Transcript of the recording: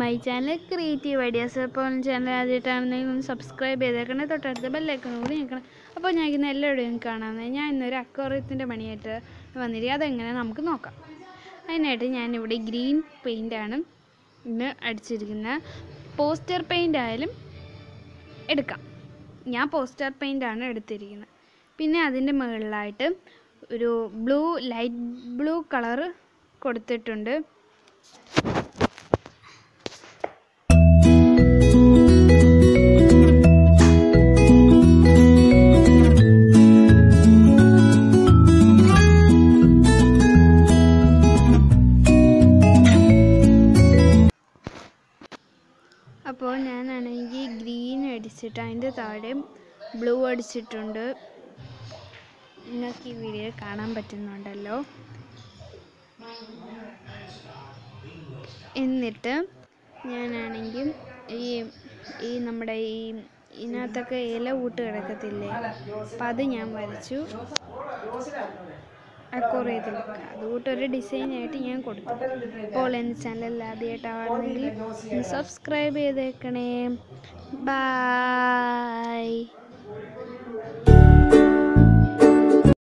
my channel creative ideas അപ്പോൾ channel ആദ്യമായിട്ടാണെന്നെങ്കിൽ ഒന്ന് സബ്സ്ക്രൈബ് ചെയ്തേക്കണേ തൊട്ടടുത്ത് ബെല്ലൈക്കൺ കൂടി നിൽക്കണം അപ്പോൾ ഞാൻ ഇന്ന് എല്ലാവരുടെയും കാണാമെന്ന് ഞാൻ ഇന്നൊരു അക്വറിയത്തിൻ്റെ പണിയായിട്ട് വന്നിരിക്കുക അതെങ്ങനെ നമുക്ക് നോക്കാം അതിനായിട്ട് ഞാനിവിടെ ഗ്രീൻ പെയിൻ്റാണ് ഇന്ന് അടിച്ചിരിക്കുന്നത് പോസ്റ്റർ പെയിൻ്റ് ആയാലും എടുക്കാം ഞാൻ പോസ്റ്റർ പെയിൻ്റാണ് എടുത്തിരിക്കുന്നത് പിന്നെ അതിൻ്റെ മുകളിലായിട്ട് ഒരു ബ്ലൂ ലൈറ്റ് ബ്ലൂ കളർ കൊടുത്തിട്ടുണ്ട് അപ്പോൾ ഞാനാണെങ്കിൽ ഗ്രീൻ അടിച്ചിട്ട് അതിൻ്റെ താഴെ ബ്ലൂ അടിച്ചിട്ടുണ്ട് നിങ്ങൾക്ക് ഈ വീഡിയോ കാണാൻ പറ്റുന്നുണ്ടല്ലോ എന്നിട്ട് ഞാനാണെങ്കിൽ ഈ ഈ നമ്മുടെ ഈ ഇതിനകത്തൊക്കെ ഇല കൂട്ട് കിടക്കത്തില്ലേ അപ്പം അത് ഞാൻ വരച്ചു അക്കോറിയത്തിലൊക്കെ അതുകൂട്ടൊരു ഡിസൈനായിട്ട് ഞാൻ കൊടുത്തു അപ്പോൾ എൻ്റെ ചാനൽ ആദ്യമായിട്ടാണെങ്കിൽ സബ്സ്ക്രൈബ് ചെയ്തേക്കണേ ബായ്